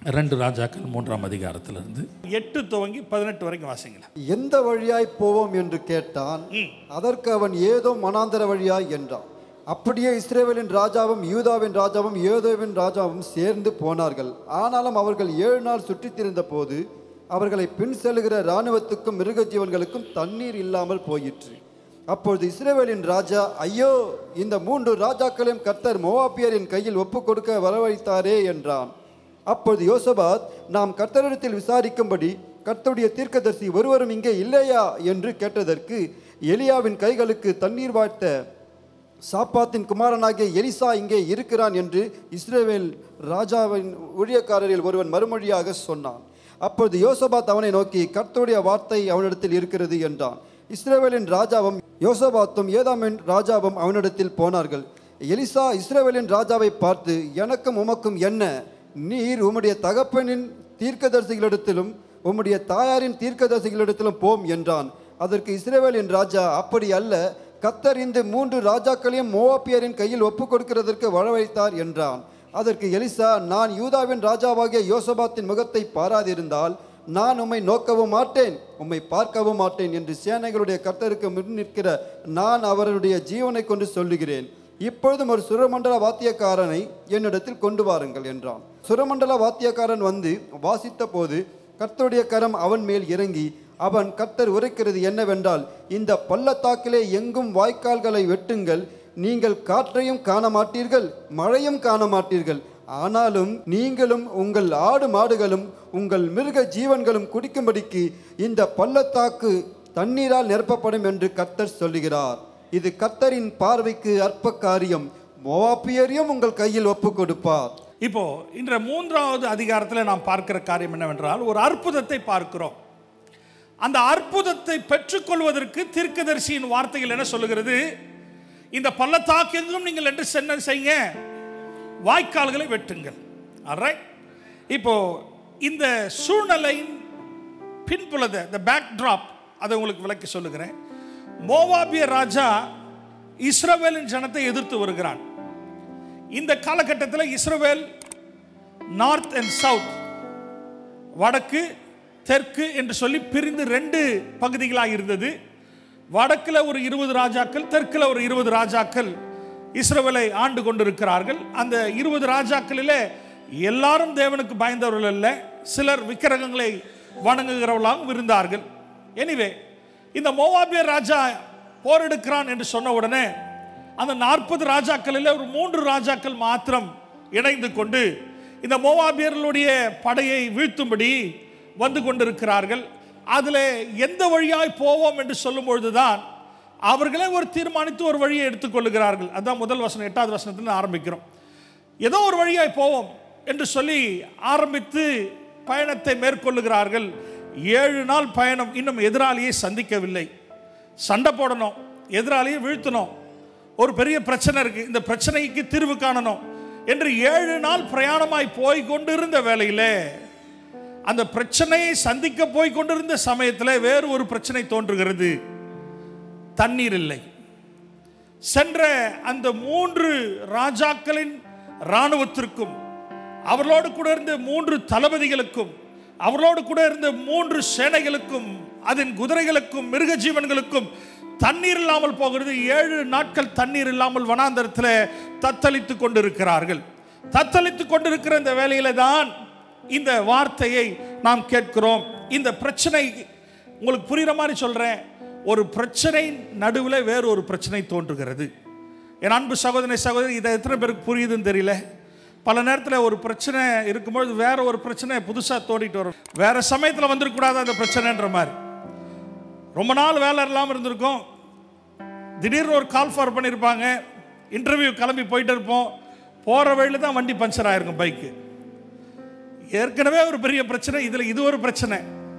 ரெண்டு ராஜாக்கள் மூன்றாம் அதிகாரத்திலிருந்து எட்டு துவங்கி பதினெட்டு வரைக்கும் வாசிங்களேன் எந்த வழியாய் போவோம் என்று கேட்டான் அதற்கு அவன் ஏதோ மனாந்தர வழியாய் என்றான் அப்படியே இஸ்ரேவேலின் ராஜாவும் யூதாவின் ராஜாவும் ஏதோவின் ராஜாவும் சேர்ந்து போனார்கள் ஆனாலும் அவர்கள் ஏழு நாள் சுற்றித் திரிந்த போது அவர்களை பின் செல்லுகிற இராணுவத்துக்கும் மிருக ஜீவன்களுக்கும் தண்ணீர் இல்லாமல் போயிற்று அப்பொழுது இஸ்ரேவேலின் ராஜா ஐயோ இந்த மூன்று ராஜாக்களையும் கர்த்தர் மோவாப்பியரின் கையில் ஒப்புக் கொடுக்க வரவழைத்தாரே என்றான் அப்பொழுது யோசபாத் நாம் கர்த்தரிடத்தில் விசாரிக்கும்படி கர்த்தருடைய தீர்க்கதரிசி ஒருவரும் இங்கே இல்லையா என்று கேட்டதற்கு எலியாவின் கைகளுக்கு தண்ணீர் வாய்த்த சாப்பாத்தின் குமாரனாகிய எலிசா இங்கே இருக்கிறான் என்று இஸ்ரேவேல் ராஜாவின் ஊழியக்காரரில் ஒருவன் மறுமொழியாக சொன்னான் அப்பொழுது யோசபாத் அவனை நோக்கி கர்த்தருடைய வார்த்தை அவனிடத்தில் இருக்கிறது என்றான் இஸ்ரேவேலின் ராஜாவும் யோசபாத்தும் ஏதாமின் ராஜாவும் அவனிடத்தில் போனார்கள் எலிசா இஸ்ரேவேலின் ராஜாவை பார்த்து எனக்கும் உமக்கும் என்ன நீர் உம்முடைய தகப்பனின் தீர்க்கதரிசிகளிடத்திலும் உம்முடைய தாயாரின் தீர்க்கதரிசிகளிடத்திலும் போம் என்றான் அதற்கு இஸ்ரேவேலின் ராஜா அப்படி அல்ல கத்தர் இந்த மூன்று ராஜாக்களையும் மோவாப்பியரின் கையில் ஒப்புக் கொடுக்கிறதற்கு வரவழைத்தார் என்றான் அதற்கு எலிசா நான் யூதாவின் ராஜாவாகிய யோசபாத்தின் முகத்தை பாராதிருந்தால் நான் உம்மை நோக்கவும் மாட்டேன் உம்மை பார்க்கவும் மாட்டேன் என்று சேனைகளுடைய கர்த்தருக்கு முன் நிற்கிற நான் அவருடைய ஜீவனை கொண்டு சொல்லுகிறேன் இப்பொழுதும் ஒரு சுரமண்டல வாத்தியக்காரனை என்னிடத்தில் கொண்டு வாருங்கள் என்றான் சுரமண்டல வாத்தியக்காரன் வந்து வாசித்த போது கர்த்தருடைய கரம் அவன் மேல் இறங்கி அவன் கர்த்தர் உரைக்கிறது என்னவென்றால் இந்த பள்ளத்தாக்கிலே எங்கும் வாய்க்கால்களை வெட்டுங்கள் நீங்கள் காற்றையும் காண மாட்டீர்கள் மழையும் காண மாட்டீர்கள் ஆனாலும் நீங்களும் உங்கள் ஆடு மாடுகளும் உங்கள் மிருக ஜீவன்களும் குடிக்கும்படிக்கு இந்த பள்ளத்தாக்கு தண்ணீரால் நிரப்பப்படும் என்று கர்த்தர் சொல்லுகிறார் இது கர்த்தரின் பார்வைக்கு அற்ப காரியம் மோவாப்பியரையும் உங்கள் கையில் ஒப்புக் கொடுப்பார் இப்போ இன்ற மூன்றாவது அதிகாரத்தில் நாம் பார்க்கிற காரியம் என்னவென்றால் ஒரு அற்புதத்தை பார்க்கிறோம் அந்த அற்புதத்தை பெற்றுக்கொள்வதற்கு தீர்க்கதரிசியின் வார்த்தைகள் என்ன சொல்லுகிறது இந்த பள்ளத்தாக்கெங்கும் நீங்கள் என்று சென்ன செய்யுங்க வாய்க்கால்களை வெட்டுங்கள் alright? இப்போ இந்த சூழ்நிலையின் பின்புலத இந்த பேக் ட்ராப் அதை உங்களுக்கு விளக்கி சொல்லுகிறேன் மோவாபிய ராஜா இஸ்ரவேலின் ஜனத்தை எதிர்த்து வருகிறான் இந்த காலகட்டத்தில் இஸ்ரவேல் நார்த் அண்ட் சவுத் வடக்கு தெற்கு என்று சொல்லி பிரிந்து ரெண்டு பகுதிகளாக இருந்தது வடக்கில் ஒரு இருபது ராஜாக்கள் தெற்கில் ஒரு இருபது ராஜாக்கள் இஸ்ரவேலை ஆண்டு கொண்டிருக்கிறார்கள் அந்த இருபது ராஜாக்களிலே எல்லாரும் தேவனுக்கு பயந்தவர்கள் அல்ல சிலர் விக்கிரகங்களை வணங்குகிறவர்களாகவும் இருந்தார்கள் எனிவே இந்த மோவாபியர் ராஜா போரெடுக்கிறான் என்று சொன்ன உடனே அந்த நாற்பது ராஜாக்களில் ஒரு மூன்று ராஜாக்கள் மாத்திரம் இணைந்து கொண்டு இந்த மோவாபியர்களுடைய படையை வீழ்த்தும்படி வந்து கொண்டிருக்கிறார்கள் அதில் எந்த வழியாய் போவோம் என்று சொல்லும் பொழுதுதான் அவர்களே ஒரு தீர்மானித்து ஒரு வழியை எடுத்துக்கொள்ளுகிறார்கள் அதான் முதல் வசனம் எட்டாவது வசனத்தில் ஆரம்பிக்கிறோம் ஏதோ ஒரு வழியாய் போவோம் என்று சொல்லி ஆரம்பித்து பயணத்தை மேற்கொள்ளுகிறார்கள் ஏழு நாள் பயணம் இன்னும் எதிராளியை சந்திக்கவில்லை சண்டை போடணும் எதிராளியை வீழ்த்தணும் ஒரு பெரிய பிரச்சனை இருக்கு இந்த பிரச்சனைக்கு தீர்வு காணணும் என்று ஏழு நாள் பிரயாணமாய் போய் கொண்டிருந்த வேளையிலே அந்த பிரச்சனையை சந்திக்க போய் கொண்டிருந்த சமயத்தில் வேறு ஒரு பிரச்சனை தோன்றுகிறது தண்ணீர் இல்லை சென்ற அந்த மூன்று ராஜாக்களின் இராணுவத்திற்கும் அவர்களோடு கூட இருந்த மூன்று தளபதிகளுக்கும் அவர்களோடு கூட இருந்த மூன்று சேனைகளுக்கும் அதன் குதிரைகளுக்கும் மிருக ஜீவன்களுக்கும் தண்ணீர் இல்லாமல் போகிறது ஏழு நாட்கள் தண்ணீர் இல்லாமல் வனாந்தரத்தில் தத்தளித்து கொண்டிருக்கிறார்கள் தத்தளித்து கொண்டிருக்கிற இந்த வேலையில தான் இந்த வார்த்தையை நாம் கேட்கிறோம் இந்த பிரச்சனை உங்களுக்கு புரிகிற மாதிரி சொல்றேன் ஒரு பிரச்சனை நடுவில் வேறு ஒரு பிரச்சனை தோன்றுகிறது என் அன்பு சகோதரி சகோதரி இதை எத்தனை பேருக்கு புரியுதுன்னு தெரியல பல நேரத்தில் ஒரு பிரச்சனை இருக்கும்பொழுது வேற ஒரு பிரச்சனை புதுசாக தோண்டிட்டு வரும் வேற சமயத்தில் வந்துடக்கூடாது அந்த பிரச்சனைன்ற மாதிரி ரொம்ப நாள் வேலை இல்லாமல் இருந்திருக்கும் திடீர்னு ஒரு கால் ஃபார் பண்ணியிருப்பாங்க இன்டர்வியூ கிளம்பி போயிட்டு இருப்போம் போகிற வழியில் தான் வண்டி பஞ்சர் ஆயிருக்கும் பைக்கு ஏற்கனவே ஒரு பெரிய பிரச்சனை இதில் இது ஒரு பிரச்சனை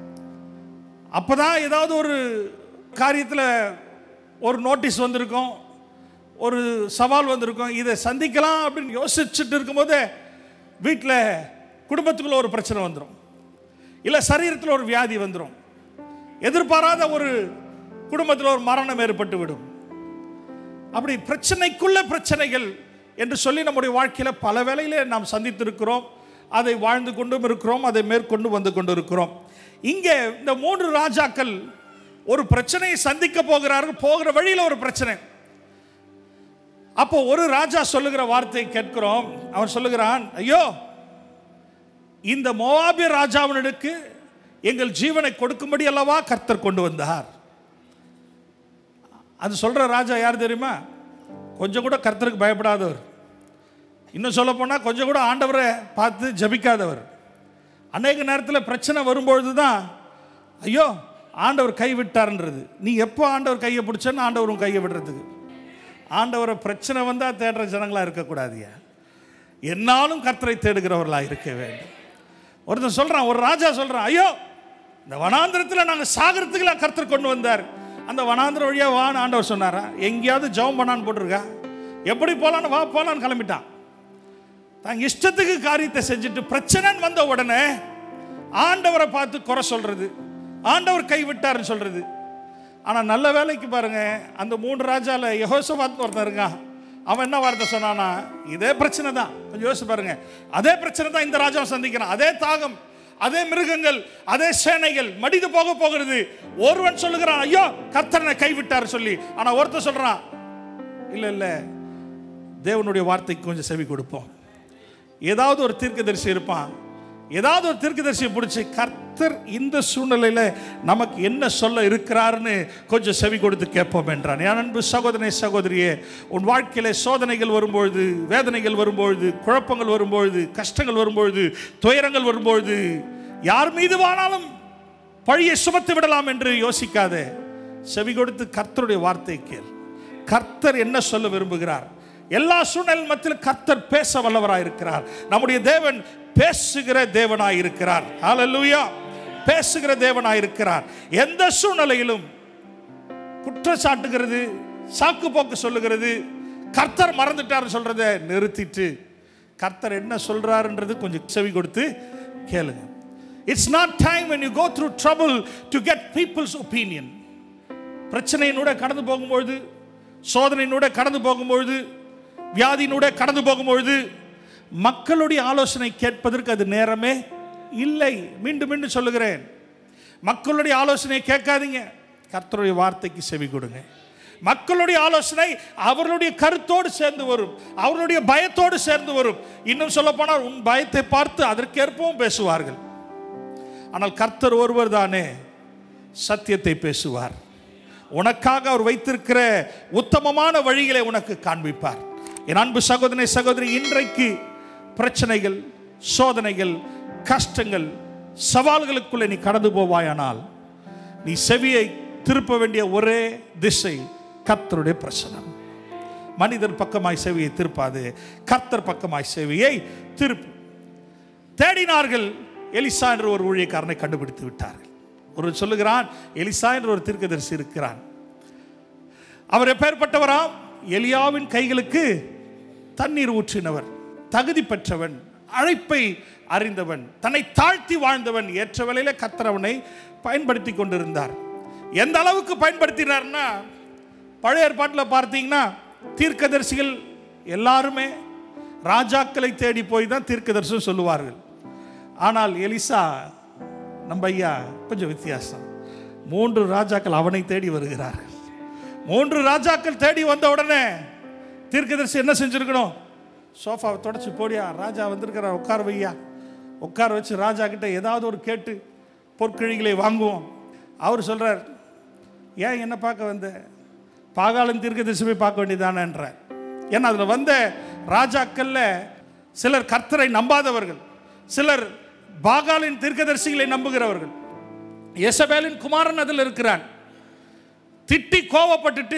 அப்போ தான் ஏதாவது ஒரு காரியத்தில் ஒரு நோட்டீஸ் வந்திருக்கும் ஒரு சவால் வந்திருக்கும் இதை சந்திக்கலாம் அப்படின்னு யோசிச்சுட்டு இருக்கும்போது வீட்டில் குடும்பத்துக்குள்ள ஒரு பிரச்சனை வந்துடும் இல்லை சரீரத்தில் ஒரு வியாதி வந்துடும் எதிர்பாராத ஒரு குடும்பத்தில் ஒரு மரணம் ஏற்பட்டு விடும் அப்படி பிரச்சனைக்குள்ள பிரச்சனைகள் என்று சொல்லி நம்முடைய வாழ்க்கையில் பல வேளையிலே நாம் சந்தித்திருக்கிறோம் அதை வாழ்ந்து கொண்டும் இருக்கிறோம் அதை மேற்கொண்டு வந்து கொண்டு இருக்கிறோம் இங்கே இந்த மூன்று ராஜாக்கள் ஒரு பிரச்சனையை சந்திக்க போகிறார்கள் போகிற வழியில் ஒரு பிரச்சனை அப்போ ஒரு ராஜா சொல்லுகிற வார்த்தையை கேட்கிறோம் அவன் சொல்லுகிறான் ஐயோ இந்த மோவாபிய ராஜாவினருக்கு எங்கள் ஜீவனை கொடுக்கும்படி அல்லவா கர்த்தர் கொண்டு வந்தார் அது சொல்ற ராஜா யார் தெரியுமா கொஞ்சம் கூட கர்த்தருக்கு பயப்படாதவர் இன்னும் சொல்ல போனால் கொஞ்சம் கூட ஆண்டவரை பார்த்து ஜபிக்காதவர் அநேக நேரத்தில் பிரச்சனை வரும்பொழுது தான் ஐயோ ஆண்டவர் கை விட்டார்ன்றது நீ எப்போ ஆண்டவர் கையை பிடிச்சன்னு ஆண்டவரும் கையை விடுறதுக்கு ஆண்டவரை பிரச்சனை வந்தால் தேடுற ஜனங்களாக இருக்கக்கூடாதியா என்னாலும் கர்த்தரை தேடுகிறவர்களாக இருக்க வேண்டும் ஒருத்தன் சொல்கிறான் ஒரு ராஜா சொல்கிறான் ஐயோ இந்த வனாந்திரத்தில் நாங்கள் சாகரத்துக்குலாம் கர்த்தர் கொண்டு வந்தார் அந்த வனாந்திர வழியாக வான்னு ஆண்டவர் சொன்னாரா எங்கேயாவது ஜெபம் பண்ணான்னு போட்டிருக்கா எப்படி போகலான்னு வா போகலான்னு கிளம்பிட்டான் தான் இஷ்டத்துக்கு காரியத்தை செஞ்சுட்டு பிரச்சனைன்னு வந்த உடனே ஆண்டவரை பார்த்து குறை சொல்றது ஆண்டவர் கைவிட்டாருன்னு சொல்றது ஆனால் நல்ல வேலைக்கு பாருங்க அந்த மூன்று ராஜால யெகோசபாத் ஒருத்தன் இருக்கான் அவன் என்ன வார்த்தை சொன்னானா இதே பிரச்சனை தான் கொஞ்சம் யோசிச்சு பாருங்க அதே பிரச்சனை தான் இந்த ராஜாவை சந்திக்கிறான் அதே தாகம் அதே மிருகங்கள் அதே சேனைகள் மடிந்து போக போகிறது ஒருவன் சொல்லுகிறான் ஐயோ கர்த்தரனை கைவிட்டார் சொல்லி ஆனா ஒருத்தன் சொல்றான் இல்ல இல்ல தேவனுடைய வார்த்தைக்கு கொஞ்சம் செவி கொடுப்போம் ஏதாவது ஒரு தீர்க்கதரிசி இருப்பான் ஏதாவது ஒரு தீர்க்கதரிசியை பிடிச்சி கர்த்தர் இந்த சூழ்நிலையில நமக்கு என்ன சொல்ல இருக்கிறாருன்னு கொஞ்சம் செவி கொடுத்து கேட்போம் என்றான் என் அன்பு சகோதரனே சகோதரியே உன் வாழ்க்கையில சோதனைகள் வரும்பொழுது வேதனைகள் வரும்பொழுது குழப்பங்கள் வரும்பொழுது கஷ்டங்கள் வரும்பொழுது துயரங்கள் வரும்பொழுது யார் மீது வானாலும் பழியை சுமத்து விடலாம் என்று யோசிக்காதே செவி கொடுத்து கர்த்தருடைய வார்த்தை கேள் கர்த்தர் என்ன சொல்ல விரும்புகிறார் எல்லா சூழ்நிலை மத்தியில் கர்த்தர் பேச வல்லவராய் இருக்கிறார் நம்முடைய தேவன் பேசுகிற தேவனாய் இருக்கிறார் ஹalleluya பேசுகிற தேவனாய் இருக்கிறார் எந்த சூழ்நிலையிலும் குற்றச்சாட்டுகிறது சாக்கு போக்கு சொல்லுகிறது கர்த்தர் மறந்துட்டார் சொல்றதை நிறுத்திட்டு கர்த்தர் என்ன சொல்றாருன்றது கொஞ்சம் செவி கொடுத்து கேளுங்க it's not time when you go through trouble to get people's opinion பிரச்சனையினூட கடந்து போகும்பொழுது சோதனையினூட கடந்து போகும்பொழுது வியாதியினூட கடந்து போகும்பொழுது மக்களுடைய ஆலோசனை கேட்பதற்கு அது நேரமே இல்லை மீண்டும் மீண்டும் சொல்லுகிறேன் மக்களுடைய ஆலோசனையை கேட்காதீங்க கர்த்தருடைய வார்த்தைக்கு செவி கொடுங்க மக்களுடைய ஆலோசனை அவர்களுடைய கருத்தோடு சேர்ந்து வரும் அவர்களுடைய பயத்தோடு சேர்ந்து வரும் இன்னும் சொல்ல போனால் உன் பயத்தை பார்த்து அதற்கேற்பவும் பேசுவார்கள் ஆனால் கர்த்தர் ஒருவர் தானே சத்தியத்தை பேசுவார் உனக்காக அவர் வைத்திருக்கிற உத்தமமான வழிகளை உனக்கு காண்பிப்பார் என் அன்பு சகோதரி சகோதரி இன்றைக்கு பிரச்சனைகள் சோதனைகள் கஷ்டங்கள் சவால்களுக்குள்ளே நீ கடந்து போவாயானால் நீ செவியை திருப்ப வேண்டிய ஒரே திசை கர்த்தருடைய பிரசனம் மனிதர் பக்கமாய் செவியை திருப்பாது கர்த்தர் பக்கமாய் செவியை திருப்பு தேடினார்கள் எலிசா என்ற ஒரு ஊழியக்காரனை கண்டுபிடித்து விட்டார்கள் ஒரு சொல்லுகிறான் எலிசா என்ற ஒரு தீர்க்கதரிசி இருக்கிறான் அவர் எப்பேற்பட்டவராம் எலியாவின் கைகளுக்கு தண்ணீர் ஊற்றினவர் தகுதி பெற்றவன் அழைப்பை அறிந்தவன் தன்னை தாழ்த்தி வாழ்ந்தவன் ஏற்ற வேளையில கர்த்தர் அவனை பயன்படுத்தி கொண்டிருந்தார் எந்த அளவுக்கு பயன்படுத்தினார்னா பழைய ஏற்பாட்டில் பார்த்தீங்கன்னா தீர்க்கதரிசிகள் எல்லாருமே ராஜாக்களை தேடி போய் தான் தீர்க்கதரிசனம் சொல்லுவார்கள் ஆனால் எலிசா நம்ம ஐயா கொஞ்சம் வித்தியாசம் மூன்று ராஜாக்கள் அவனை தேடி வருகிறார்கள் மூன்று ராஜாக்கள் தேடி வந்த உடனே தீர்க்கதரிசி என்ன செஞ்சிருக்கணும் சோஃபாவை தொடச்சி போடியா ராஜா வந்திருக்கிறார் உட்கார வையா உட்கார வச்சு ராஜா கிட்ட ஏதாவது ஒரு கேட்டு பொற்கிழிகளை வாங்குவோம் அவர் சொல்றார் ஏன் என்ன பார்க்க வந்த பாகாலன் தீர்க்கதரிசி போய் பார்க்க வேண்டியதானன்ற ஏன்னா அதில் வந்த ராஜாக்கள்ல சிலர் கர்த்தரை நம்பாதவர்கள் சிலர் பாகாலின் தீர்க்கதரிசிகளை நம்புகிறவர்கள் எசபேலின் குமாரன் அதில் இருக்கிறான் திட்டி கோவப்பட்டுட்டு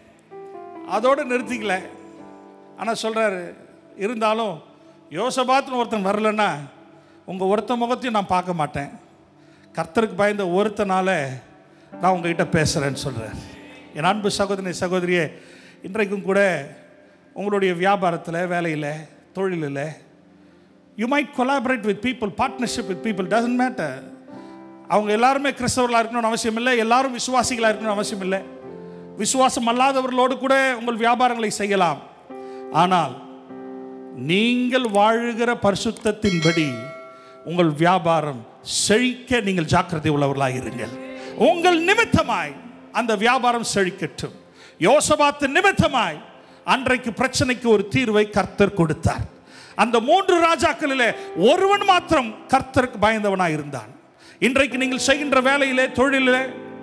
அதோடு நிறுத்திக்கல ஆனால் சொல்கிறாரு இருந்தாலும் யோசபாத்னு ஒருத்தன் வரலன்னா உங்கள் ஒருத்த முகத்தையும் நான் பார்க்க மாட்டேன் கர்த்தருக்கு பயந்த ஒருத்தனால நான் உங்ககிட்ட பேசுகிறேன்னு சொல்கிறார் என் அன்பு சகோதரி சகோதரியே இன்றைக்கும் கூட உங்களுடைய வியாபாரத்தில் வேலையில் தொழிலில் you might collaborate with people partnership with people doesn't matter அவங்க எல்லாருமே கிறிஸ்தவர்களாக இருக்கணும்னு அவசியம் இல்லை எல்லாரும் விசுவாசிகளாக இருக்கணும்னு அவசியம் இல்லை விசுவாசம் அல்லாதவர்களோடு கூட உங்கள் வியாபாரங்களை செய்யலாம் ஆனால் நீங்கள் வாழுகிற பரிசுத்தத்தின்படி உங்கள் வியாபாரம் செழிக்க நீங்கள் ஜாக்கிரதை உள்ளவர்களாக இருங்கள் உங்கள் நிமித்தமாய் அந்த வியாபாரம் செழிக்கட்டும் யோசபாத்து நிமித்தமாய் அன்றைக்கு பிரச்சனைக்கு ஒரு தீர்வை கர்த்தர் கொடுத்தார் அந்த மூன்று ராஜாக்களிலே ஒருவன் மாத்திரம் கர்த்தருக்கு பயந்தவனாய் இருந்தான் இன்றைக்கு நீங்கள் செய்கின்ற வேலையிலே தொழிலிலே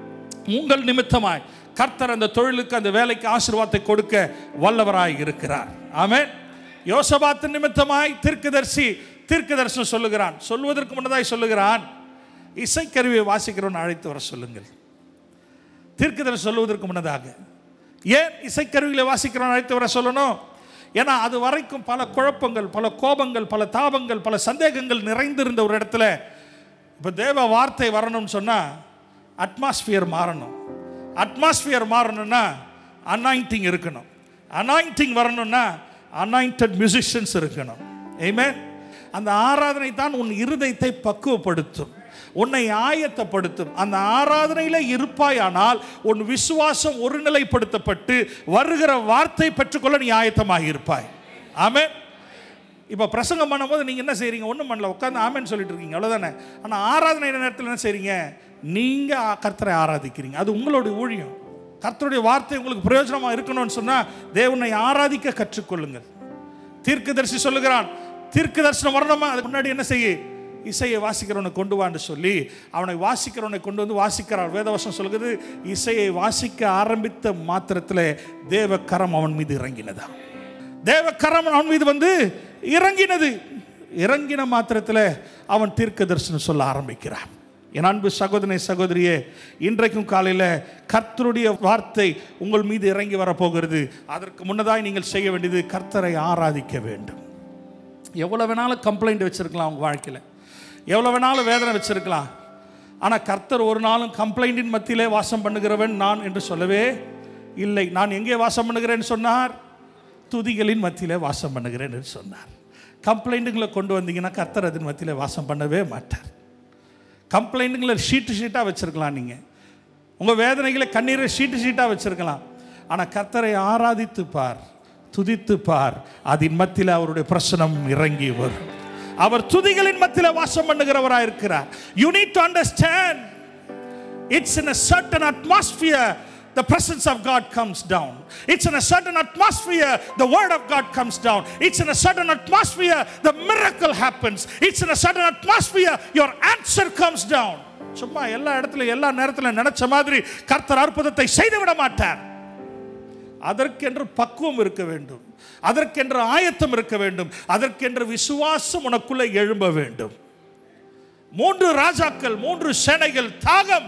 உங்கள் நிமித்தமாய் கர்த்தர் அந்த தொழிலுக்கு அந்த வேலைக்கு ஆசீர்வாதத்தை கொடுக்க வல்லவராய் இருக்கிறார் ஆமென் யோசபாத்து நிமித்தமாய் தீர்க்கதரிசி தீர்க்கதரிசனம் சொல்லுகிறான் சொல்வதற்கு முன்னதாய் சொல்லுகிறான் இசைக்கருவியை வாசிக்கிறவன் அழைத்து வர சொல்லுங்கள் தீர்க்கதரிசி சொல்லுவதற்கு முன்னதாக ஏன் இசைக்கருவிகளை வாசிக்கிறவன் அழைத்து வர சொல்லணும் ஏன்னா அது வரைக்கும் பல குழப்பங்கள் பல கோபங்கள் பல தாபங்கள் பல சந்தேகங்கள் நிறைந்திருந்த ஒரு இடத்துல இப்போ தேவ வார்த்தை வரணும்னு சொன்னால் அட்மாஸ்பியர் மாறணும் அட்மாஸ்பியர் மாறணும்னா அனாயிண்டிங் இருக்கணும் அனாயிண்டிங் வரணும்னா அனாயிண்டட் மியூசிஷியன்ஸ் இருக்கணும் Amen அந்த ஆராதனை தான் உன் இருதயத்தை பக்குவப்படுத்தும் உன்னை ஆயத்தப்படுத்தும் அந்த ஆராதனையில இருப்பாயானால் உன் விசுவாசம் ஒருநிலைப்படுத்தப்பட்டு வருகிற வார்த்தை பெற்றுக்கொள்ள நீ ஆயத்தமாக இருப்பாய் ஆமென் இப்போ பிரசங்கம் பண்ணும்போது நீங்கள் என்ன செய்றீங்க ஒன்றும் பண்ணல உட்காந்து ஆமென்னு சொல்லிட்டு இருக்கீங்க அவ்வளோதானே ஆனால் ஆராதனை நேரத்தில் என்ன செய்றீங்க நீங்கள் கர்த்தரை ஆராதிக்கிறீங்க அது உங்களுடைய ஊழியம் கர்த்தருடைய வார்த்தை உங்களுக்கு பிரயோஜனமாக இருக்கணும்னு சொன்னால் தேவனை ஆராதிக்க கற்றுக்கொள்ளுங்கள் தீர்க்கதரிசி சொல்லுகிறான் தீர்க்க தரிசனம் வரணுமா அதுக்கு முன்னாடி என்ன செய்ய இசையை வாசிக்கிறவனை கொண்டு வான்னு சொல்லி அவனை வாசிக்கிறவனை கொண்டு வந்து வாசிக்கிறார் வேதவசம் சொல்கிறது இசையை வாசிக்க ஆரம்பித்த மாத்திரத்தில் தேவ கரம் அவன் மீது இறங்கினதா தேவ கரம் அவன் மீது வந்து இறங்கினது இறங்கின மாத்திரத்தில் அவன் தீர்க்க தரிசனம் சொல்ல ஆரம்பிக்கிறான் என் அன்பு சகோதரனை சகோதரியே இன்றைக்கும் காலையில் கர்த்தருடைய வார்த்தை உங்கள் மீது இறங்கி வரப்போகிறது அதற்கு முன்னதாய் நீங்கள் செய்ய வேண்டியது கர்த்தரை ஆராதிக்க வேண்டும் எவ்வளோ வேணாலும் கம்ப்ளைண்ட் வச்சுருக்கலாம் உங்கள் வாழ்க்கையில் எவ்வளோ வேணாலும் வேதனை வச்சுருக்கலாம் ஆனால் கர்த்தர் ஒரு நாளும் கம்ப்ளைண்டின் மத்தியிலே வாசம் பண்ணுகிறவன் நான் என்று சொல்லவே இல்லை நான் எங்கே வாசம் பண்ணுகிறேன்னு சொன்னார் துதிகளின் மத்தியிலே வாசம் பண்ணுகிறேன் என்று சொன்னார் கம்ப்ளைண்ட்டுங்களை கொண்டு வந்தீங்கன்னா கர்த்தர் அதன் மத்தியிலே வாசம் பண்ணவே மாட்டார் கம்ப்ளைண்ட்டுங்களை ஷீட்டு ஷீட்டாக வச்சுருக்கலாம் நீங்கள் உங்கள் வேதனைகளை கண்ணீரை ஷீட்டு ஷீட்டாக வச்சுருக்கலாம் ஆனால் கர்த்தரை ஆராதித்து பார் துதித்து பார் அதன் மத்தியில் அவருடைய பிரசனம் இறங்கி வரும் அவர் துதிகளின் மத்தியில் வாசம் பண்ணுகிறவராக இருக்கிறார் you need to understand it's in a certain atmosphere the presence of God comes down. It's in a certain atmosphere the word of God comes down. It's in a certain atmosphere the miracle happens. It's in a certain atmosphere your answer comes down. சும்மா எல்லா இடத்துல எல்லா நேரத்தில் நினைச்ச மாதிரி கர்த்தர் அற்புதத்தை செய்து விட மாட்டார் அதற்கென்று பக்குவம் இருக்க வேண்டும் அதற்கென்று ஆயத்தம் இருக்க வேண்டும் அதற்கென்று விசுவாசம் உனக்குள்ளே எழும்ப வேண்டும் மூன்று ராஜாக்கள் மூன்று சேனைகள் தாகம்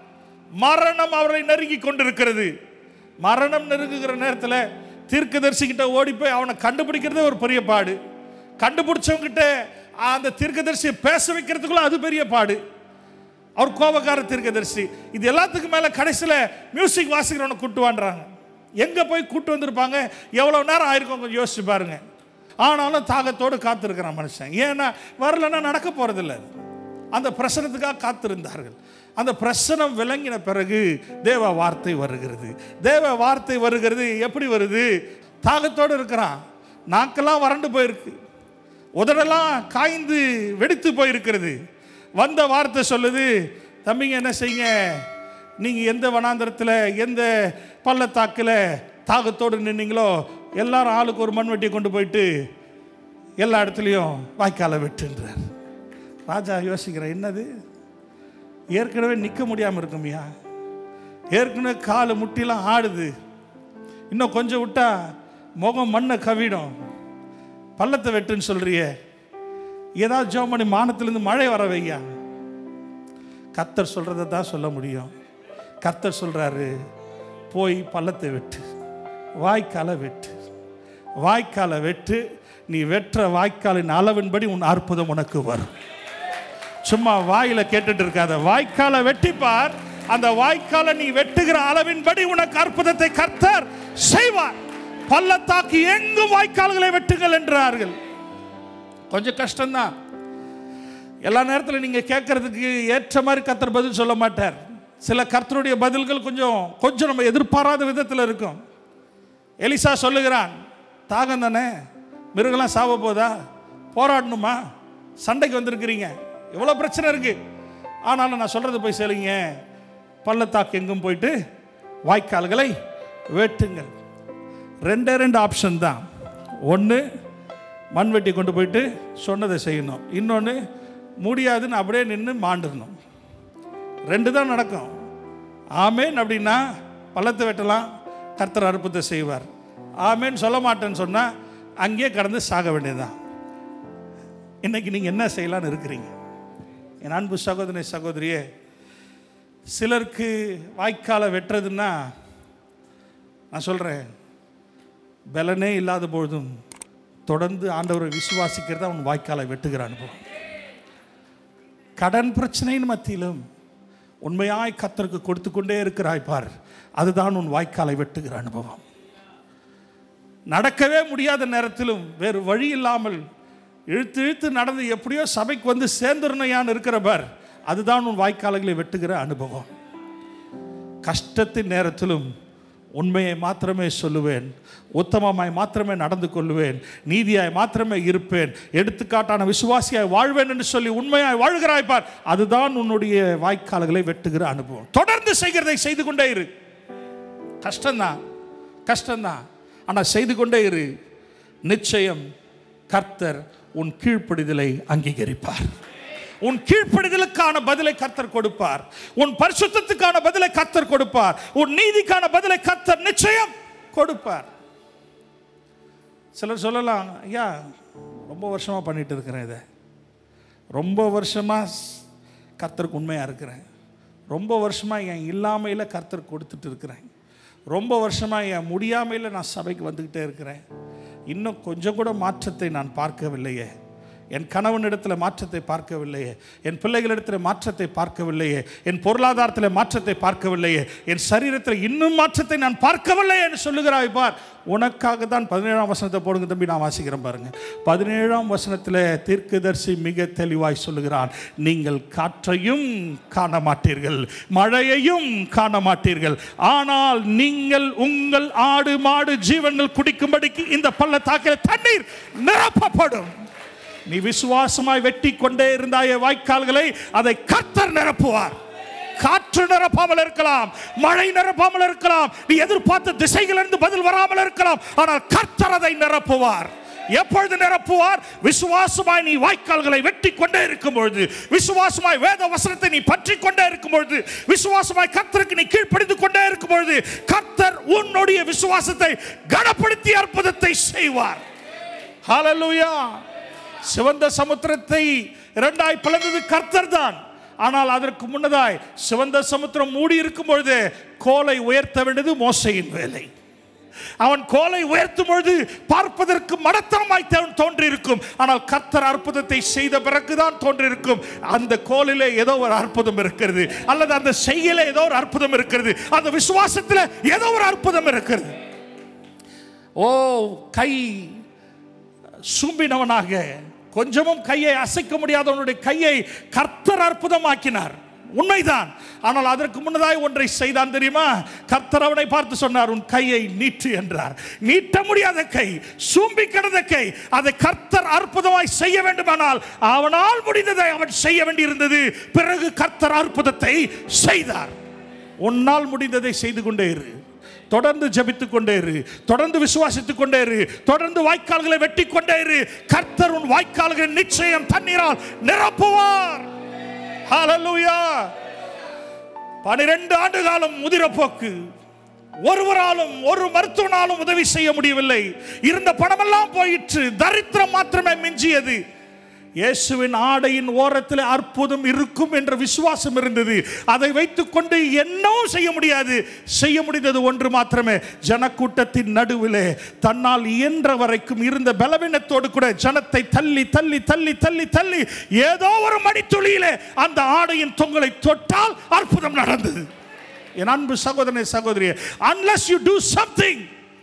மரணம் அவரை நெருங்கி கொண்டிருக்கிறது மரணம் நெருங்குகிற நேரத்தில் தீர்க்கதரிசிக்கிட்ட ஓடி போய் அவனை கண்டுபிடிக்கிறதே ஒரு பெரிய பாடு கண்டுபிடிச்சவங்கிட்ட அந்த தீர்க்கதரிசியை பேச வைக்கிறதுக்குள்ள அது பெரிய பாடு அவர் கோபக்கார தீர்க்கதரிசி இது எல்லாத்துக்கும் மேலே கடைசியில் மியூசிக் வாசிக்கிறவனை கூட்டு வாண்டுறாங்க எங்கே போய் கூட்டு வந்திருப்பாங்க எவ்வளோ நேரம் ஆயிருக்கும் கொஞ்சம் யோசிச்சு பாருங்க ஆனாலும் தாகத்தோடு காத்திருக்கிறான் மனுஷன் ஏன்னா வரலன்னா நடக்க போகிறதில்ல அந்த பிரசனத்துக்காக காத்திருந்தார்கள் அந்த பிரசனம் விளங்கின பிறகு தேவ வார்த்தை வருகிறது தேவ வார்த்தை வருகிறது எப்படி வருது தாகத்தோடு இருக்கிறான் நாக்கெல்லாம் வறண்டு போயிருக்கு உதடெல்லாம் காய்ந்து வெடித்து போயிருக்கிறது வந்த வார்த்தை சொல்லுது தம்பிங்க என்ன செய்யுங்க நீங்கள் எந்த வனாந்தரத்தில் எந்த பள்ளத்தாக்கில் தாகத்தோடு நின்னீங்களோ எல்லாரும் ஆளுக்கு ஒரு மண்வெட்டியை கொண்டு போயிட்டு எல்லா இடத்துலையும் வாய்க்காலை வெட்டுன்றார் ராஜா யோசிக்கிற என்னது ஏற்கனவே நிற்க முடியாமல் இருக்குமியா ஏற்கனவே காலு முட்டிலாம் ஆடுது இன்னும் கொஞ்சம் விட்டா முகம் மண்ணை கவிடும் பள்ளத்தை வெட்டுன்னு சொல்றியே ஏதாவது ஜோம் பண்ணி மானத்திலேருந்து மழை வர வையா கர்த்தர் சொல்கிறத தான் சொல்ல முடியும் கர்த்தர் சொல்கிறாரு போய் பள்ளத்தை வெட்டு வாய்க்காலை வெட்டு வாய்க்காலை வெட்டு நீ வெட்டுற வாய்க்காலின் அளவின்படி உன் அற்புதம் உனக்கு வரும் சும்மா வாயில கேட்டுட்டு இருக்காத வாய்க்காலை வெட்டிப்பார் அந்த வாய்க்காலை நீ வெட்டுகிற அளவின்படி உனக்கு அற்புதத்தை கர்த்தர் செய்வார் பள்ளத்தாக்கு எங்கும் வாய்க்கால்களை வெட்டுங்கள் என்றார்கள் கொஞ்சம் கஷ்டம்தான் எல்லா நேரத்தில் நீங்கள் கேட்கறதுக்கு ஏற்ற மாதிரி கர்த்தர் பதில் சொல்ல மாட்டார் சில கர்த்தருடைய பதில்கள் கொஞ்சம் கொஞ்சம் நம்ம எதிர்பாராத விதத்தில் இருக்கும் எலிசா சொல்லுகிறான் தாகம் தானே மிருகம்லாம் சாவ போதா போராடணுமா சண்டைக்கு வந்திருக்கிறீங்க எவ்வளோ பிரச்சனை இருக்கு ஆனாலும் நான் சொல்றது போய் சொல்லுங்க பள்ளத்தாக்கு எங்கும் போயிட்டு வாய்க்கால்களை வெட்டுங்கள் ரெண்டே ரெண்டு ஆப்ஷன் தான் ஒன்று மண்வெட்டி கொண்டு போயிட்டு சொன்னதை செய்யணும் இன்னொன்று முடியாதுன்னு அப்படியே நின்று மாண்டுடணும் ரெண்டு தான் நடக்கும் ஆமேன் அப்படின்னா பள்ளத்தை வெட்டலாம் கர்த்தர் அற்புதத்தை செய்வார் ஆமேன்னு சொல்ல மாட்டேன்னு சொன்னால் அங்கேயே கடந்து சாக வேண்டியதுதான் இன்னைக்கு நீங்கள் என்ன செய்யலான்னு இருக்கிறீங்க என் அன்பு சகோதரி சகோதரியே சிலருக்கு வாய்க்காலை வெட்டுறதுன்னா நான் சொல்கிறேன் பலனே இல்லாத பொழுதும் தொடர்ந்து ஆண்டவரை விசுவாசிக்கிறத அவன் வாய்க்காலை வெட்டுகிற அனுபவம் கடன் பிரச்சனையின் மத்தியிலும் உண்மையாய் கத்தருக்கு கொடுத்து கொண்டே இருக்கிறாய் பார் அதுதான் உன் வாய்க்காலை வெட்டுகிற அனுபவம் நடக்கவே முடியாத நேரத்திலும் வேறு வழி இல்லாமல் இழுத்து இழுத்து நடந்து எப்படியோ சபைக்கு வந்து சேர்ந்துருணையான்னு இருக்கிற பார் அதுதான் உன் வாய்க்கால்களை வெட்டுகிற அனுபவம் கஷ்டத்தின் நேரத்திலும் உண்மையை மாத்திரமே சொல்லுவேன் உத்தமமாய் மாத்திரமே நடந்து கொள்வேன் நீதியாய் மாத்திரமே இருப்பேன் எடுத்துக்காட்டான விசுவாசியாய் வாழ்வேன் என்று சொல்லி உண்மையாய் வாழ்கிறாய் பார் அதுதான் உன்னுடைய வாய்க்கால்களை வெட்டுகிற அனுபவம் தொடர்ந்து செய்கிறதை செய்து கொண்டே இரு கஷ்டம்தான் கஷ்டம்தான் ஆனால் செய்து கொண்டே இரு நிச்சயம் கர்த்தர் உன் கீழ்ப்படிதலை அங்கீகரிப்பார் உன் கீழ்ப்படிதலுக்கான பதிலை கர்த்தர் கொடுப்பார் உன் பரிசுத்தத்துக்கான பதிலை கர்த்தர் கொடுப்பார் உன் நீதிக்கான பதிலை கர்த்தர் நிச்சயம் கொடுப்பார் சிலர் சொல்லலாம் ஐயா ரொம்ப வருஷமா பண்ணிட்டு இருக்கிறேன் இதை ரொம்ப வருஷமா கர்த்தருக்கு உண்மையாக இருக்கிறேன் ரொம்ப வருஷமா என் இல்லாமையில் கர்த்தர் கொடுத்துட்டு இருக்கிறேன் ரொம்ப வருஷமா என் முடியாமையில் நான் சபைக்கு வந்துக்கிட்டே இருக்கிறேன் இன்னும் கொஞ்சம் கூட மாற்றத்தை நான் பார்க்கவில்லையே என் கணவனிடத்தில் மாற்றத்தை பார்க்கவில்லையே என் பிள்ளைகளிடத்தில் மாற்றத்தை பார்க்கவில்லையே என் பொருளாதாரத்தில் மாற்றத்தை பார்க்கவில்லையே என் சரீரத்தில் இன்னும் மாற்றத்தை நான் பார்க்கவில்லை என்று சொல்லுகிறாய் பார் உனக்காக தான் பதினேழாம் வசனத்தை போடுங்க தம்பி நான் வாசிக்கிறேன் பாருங்க பதினேழாம் வசனத்தில் தீர்க்கதரிசி மிக தெளிவாய் சொல்லுகிறான் நீங்கள் காற்றையும் காண மாட்டீர்கள் மழையையும் காண மாட்டீர்கள் ஆனால் நீங்கள் உங்கள் ஆடு மாடு ஜீவன்கள் குடிக்கும்படிக்கு இந்த பள்ளத்தாக்கில் தண்ணீர் நிரப்பப்படும் நீ விசுவாசமாய் வெட்டி கொண்டே இருந்தாய வாய்க்கால்களை அதை கர்த்தர் நிரப்புவார் காற்று நிரப்பாமல் இருக்கலாம் மழை நிரப்பாமல் இருக்கலாம் நீ எதிர்பார்த்த திசைகளிலிருந்து பதில் வராமல் இருக்கலாம் ஆனால் கர்த்தர் அதை நிரப்புவார் எப்பொழுது நிரப்புவார் விசுவாசமாய் நீ வாய்க்கால்களை வெட்டி கொண்டே இருக்கும் பொழுது விசுவாசமாய் வேத வசனத்தை நீ பற்றி கொண்டே இருக்கும் பொழுது விசுவாசமாய் கர்த்தருக்கு நீ கீழ்ப்படிந்து கொண்டே இருக்கும் பொழுது கர்த்தர் உன்னுடைய விசுவாசத்தை கனப்படுத்தி அற்புதத்தை செய்வார் ஹalleluya சிவந்த சமுத்திரத்தை இரண்டாய் பிளந்தது கர்த்தர் தான் ஆனால் அதற்கு முன்னதாய் சிவந்த சமுத்திரம் மூடி இருக்கும் பொழுது கோலை உயர்த்த வேண்டியது மோசையின் வேலை அவன் கோலை உயர்த்தும் பொழுது பார்ப்பதற்கு மடத்தனமாய் தோன்றியிருக்கும் ஆனால் கர்த்தர் அற்புதத்தை செய்த பிறகுதான் தோன்றியிருக்கும் அந்த கோலிலே ஏதோ ஒரு அற்புதம் இருக்கிறது அல்லது அந்த செய்யல ஏதோ ஒரு அற்புதம் இருக்கிறது அந்த விசுவாசத்தில் ஏதோ ஒரு அற்புதம் இருக்கிறது ஓ கை சூம்பினவனாக கொஞ்சமும் கையை அசைக்க முடியாதவனுடைய கையை கர்த்தர் அற்புதமாக்கினார் உண்மைதான் ஆனால் அதற்கு முன்னதாய் ஒன்றை செய்தான் தெரியுமா கர்த்தர் அவனை பார்த்து சொன்னார் உன் கையை நீட்டு என்றார் நீட்ட முடியாத கை சூம்பி கிடந்த கை அதை கர்த்தர் அற்புதமாய் செய்ய வேண்டுமானால் அவனால் முடிந்ததை அவன் செய்ய வேண்டியிருந்தது பிறகு கர்த்தர் அற்புதத்தை செய்தார் உன்னால் முடிந்ததை செய்து கொண்டே இரு தொடர்ந்து ஜபித்துக் கொண்டே இரு தொடர்ந்து விசுவாசித்துக் கொண்டே இரு தொடர்ந்து வாய்க்கால்களை வெட்டி கொண்டே இரு கர்த்தர் உன் வாய்க்கால்களை நிச்சயம் தண்ணீரால் நிரப்புவார் ஹalleluya பனிரெண்டு ஆண்டு காலம் முதிரப்போக்கு ஒருவராலும் ஒரு மருத்துவனாலும் உதவி செய்ய முடியவில்லை இருந்த பணமெல்லாம் போயிற்று தரித்திரம் மாத்திரமே மிஞ்சியது இயேசுவின் ஆடையின் ஓரத்தில் அற்புதம் இருக்கும் என்ற விசுவாசம் இருந்தது அதை வைத்துக்கொண்டு என்னவும் செய்ய முடியாது செய்ய முடிந்தது ஒன்று மாத்திரமே ஜனக்கூட்டத்தின் நடுவிலே தன்னால் இயன்ற வரைக்கும் இருந்த பலவீனத்தோடு கூட ஜனத்தை தள்ளி தள்ளி தள்ளி தள்ளி தள்ளி ஏதோ ஒரு மணித்துளியிலே அந்த ஆடையின் தொங்கலை தொட்டால் அற்புதம் நடந்தது என் அன்பு சகோதரனை சகோதரியே unless you do something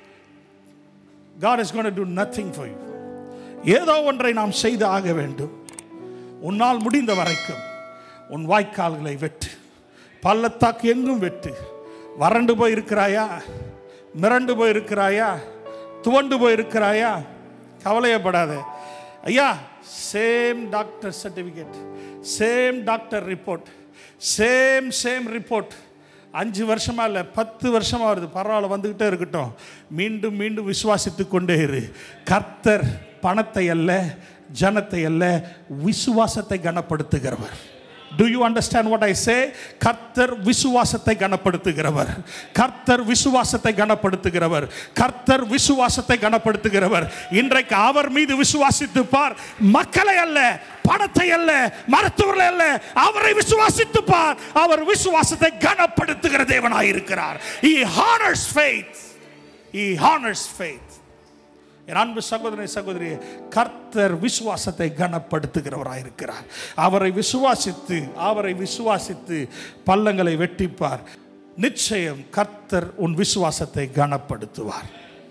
God is going to do nothing for you ஏதோ ஒன்றை நாம் செய்து ஆக வேண்டும் உன்னால் முடிந்த வரைக்கும் உன் வாய்க்கால்களை வெட்டு பள்ளத்தாக்கு எங்கும் வெட்டு வறண்டு போய் இருக்கிறாயா மிரண்டு போய் இருக்கிறாயா துவண்டு போய் இருக்கிறாயா கவலையப்படாத ஐயா same doctor certificate same doctor report same same report அஞ்சு வருஷமா இல்லை பத்து வருஷமா வருது பரவாயில்ல வந்துக்கிட்டே இருக்கட்டும் மீண்டும் மீண்டும் விசுவாசித்து கொண்டே இரு கர்த்தர் பணத்தை அல்ல ஜனத்தை அல்ல விசுவாசத்தை கனப்படுத்துகிறவர் do you understand what I say கர்த்தர் விசுவாசத்தை கனப்படுத்துகிறவர் கர்த்தர் விசுவாசத்தை கனப்படுத்துகிறவர் கர்த்தர் விசுவாசத்தை கனப்படுத்துகிறவர் இன்றைக்கு அவர் மீது விசுவாசித்து பார் மக்களை அல்ல பணத்தை அல்ல மருத்துவர்களை அல்ல அவரை விசுவாசித்து பார் அவர் விசுவாசத்தை கனப்படுத்துகிற தேவனாய் இருக்கிறார் he honors faith he honors faith என் அன்பு சகோதரி சகோதரி கர்த்தர் விசுவாசத்தை கனப்படுத்துகிறவராக இருக்கிறார் அவரை விசுவாசித்து அவரை விசுவாசித்து பள்ளங்களை வெட்டிப்பார் நிச்சயம் கர்த்தர் உன் விசுவாசத்தை கனப்படுத்துவார்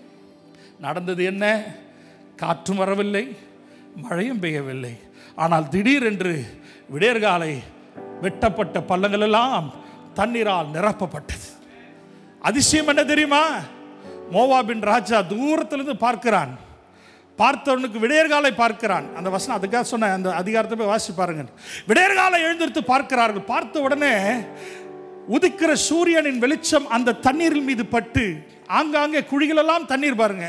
நடந்தது என்ன காற்றும் வரவில்லை மழையும் பெய்யவில்லை ஆனால் திடீரென்று விடியற்காலை வெட்டப்பட்ட பள்ளங்கள் எல்லாம் தண்ணீரால் நிரப்பப்பட்டது அதிசயம் என்ன தெரியுமா மோவாபின் ராஜா தூரத்திலிருந்து பார்க்கிறான் பார்த்தவனுக்கு விடையற்காலை பார்க்கிறான் அந்த வசனம் அதுக்காக சொன்னேன் அந்த அதிகாரத்தை போய் வாசி பாருங்க விடையற்காலை எழுந்திருத்து பார்க்கிறார்கள் பார்த்த உடனே உதிக்கிற சூரியனின் வெளிச்சம் அந்த தண்ணீரின் மீது பட்டு ஆங்காங்கே குழிகளெல்லாம் தண்ணீர் பாருங்க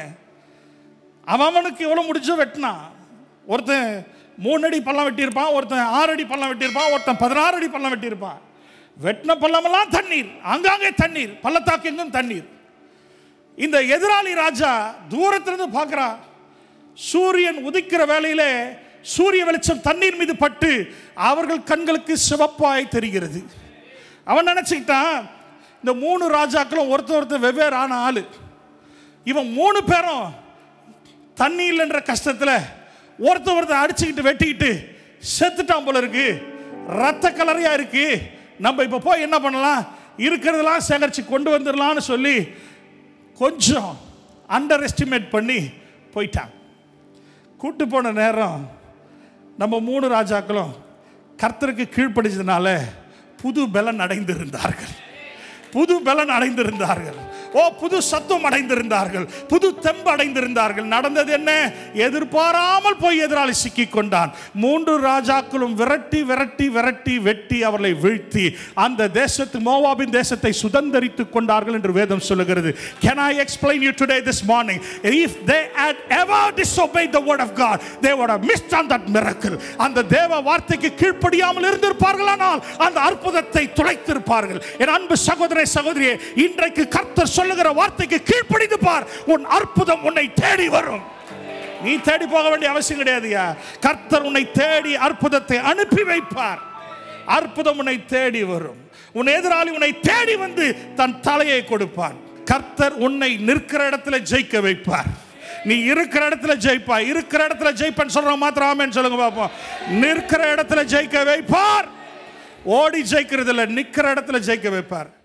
அவன் அவனுக்கு எவ்வளோ முடிஞ்சோ வெட்டினான் ஒருத்தன் மூணு அடி பள்ளம் வெட்டியிருப்பான் ஒருத்தன் ஆறு அடி பள்ளம் வெட்டியிருப்பான் ஒருத்தன் பதினாறு அடி பள்ளம் வெட்டியிருப்பான் வெட்டின பள்ளமெல்லாம் தண்ணீர் ஆங்காங்கே தண்ணீர் பள்ளத்தாக்கு எங்கும் தண்ணீர் இந்த எதிராளி ராஜா தூரத்திலிருந்து பார்க்குறான் சூரியன் உதிக்கிற வேளையிலே சூரிய வெளிச்சம் தண்ணீர் மீது பட்டு அவர்கள் கண்களுக்கு சிவப்பாய் தெரிகிறது அவன் நினச்சிக்கிட்டான் இந்த மூணு ராஜாக்களும் ஒருத்தர் ஒருத்தர் வெவ்வேறு ஆன ஆளு இவன் மூணு பேரும் தண்ணி இல்லைன்ற கஷ்டத்தில் ஒருத்தர் ஒருத்தர் அடிச்சுக்கிட்டு வெட்டிக்கிட்டு செத்துட்டான் போல இருக்கு ரத்த கலரையா இருக்கு நம்ம இப்போ போய் என்ன பண்ணலாம் இருக்கிறதெல்லாம் சேகரித்து கொண்டு வந்துடலாம்னு சொல்லி கொஞ்சம் அண்டர் எஸ்டிமேட் பண்ணி போயிட்டான் கூட்டு போன நேரம் நம்ம மூணு ராஜாக்களும் கர்த்தருக்கு கீழ்ப்படிச்சதுனால புது பலன் அடைந்திருந்தார்கள் புது பலன் அடைந்திருந்தார்கள் ஓ புது சத்துவம் அடைந்திருந்தார்கள் புது தெம்பு அடைந்திருந்தார்கள் நடந்தது என்ன எதிர்பாராமல் போய் எதிராளி சிக்கிக் கொண்டான் மூன்று ராஜாக்களும் விரட்டி விரட்டி விரட்டி வெட்டி அவர்களை வீழ்த்தி அந்த தேசத்து மோவாபின் தேசத்தை சுதந்தரித்துக் கொண்டார்கள் என்று வேதம் சொல்லுகிறது can i explain you today this morning if they had ever disobeyed the word of god they would have missed on that miracle அந்த தேவ வார்த்தைக்கு கீழ்ப்படியாமல் இருந்திருப்பார்களானால் அந்த அற்புதத்தை துளைத்திருப்பார்கள் என் அன்பு சகோதர சகோதரியே இன்றைக்கு கர்த்தர் சொல்லுகிற வார்த்தைக்கு கீழ்ப்படிந்து பார் உன் அற்புதம் உன்னை தேடி வரும் நீ தேடி போக வேண்டிய அவசியம் கிடையாதுயா கர்த்தர் உன்னை தேடி அற்புதத்தை அனுப்பி வைப்பார் அற்புதம் உன்னை தேடி வரும் உன் எதிராளி உன்னை தேடி வந்து தன் தலையை கொடுப்பான் கர்த்தர் உன்னை நிற்கிற இடத்துல ஜெயிக்க வைப்பார் நீ இருக்கிற இடத்துல ஜெயிப்பா இருக்கிற இடத்துல ஜெயிப்பேன்னு சொல்ற மாத்திரம் ஆமென்னு சொல்லுங்க பாப்போம் நிற்கிற இடத்துல ஜெயிக்க வைப்பார் ஓடி ஜெயிக்கிறது இல்ல நிக்கிற இடத்துல ஜெயிக்க வைப்பார்